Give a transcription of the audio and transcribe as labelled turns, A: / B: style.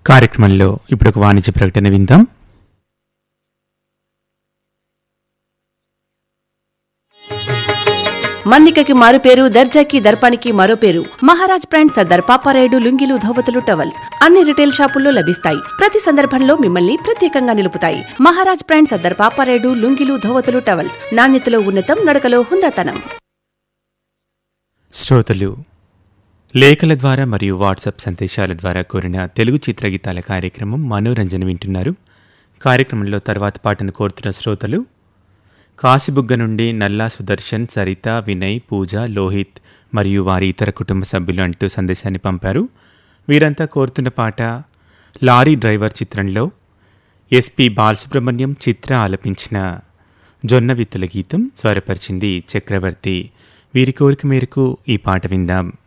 A: కార్యక్రమంలో ఇప్పుడు ఒక వాణిజ్య ప్రకటన విందాం
B: మన్నికకి మారు పేరు దర్జాకి దర్పానికి మరో పేరు మహారాజ్ బ్రాండ్ సర్దార్ పాపారాయుడు లుంగిలు ధోవతులు టవల్స్ అన్ని రిటైల్ షాపుల్లో లభిస్తాయి ప్రతి సందర్భంలో మిమ్మల్ని ప్రత్యేకంగా నిలుపుతాయి మహారాజ్ బ్రాండ్ సర్దార్ పాపారాయుడు లుంగిలు ధోవతులు టవల్స్ నాణ్యతలో ఉన్నతం నడకలో హుందాతనం
A: శ్రోతలు లేఖల ద్వారా మరియు వాట్సాప్ సందేశాల ద్వారా కోరిన తెలుగు చిత్రగీతాల కార్యక్రమం మనోరంజన వింటున్నారు కార్యక్రమంలో తర్వాత పాటను కోరుతున్న శ్రోతలు కాశీబుగ్గ నుండి నల్లా సుదర్శన్ సరిత వినయ్ పూజ లోహిత్ మరియు వారి ఇతర కుటుంబ సభ్యులు అంటూ సందేశాన్ని పంపారు వీరంతా కోరుతున్న పాట లారీ డ్రైవర్ చిత్రంలో ఎస్పి బాలసుబ్రహ్మణ్యం చిత్ర ఆలపించిన జొన్న విత్తుల గీతం స్వరపరిచింది చక్రవర్తి వీరి కోరిక మేరకు ఈ పాట విందాం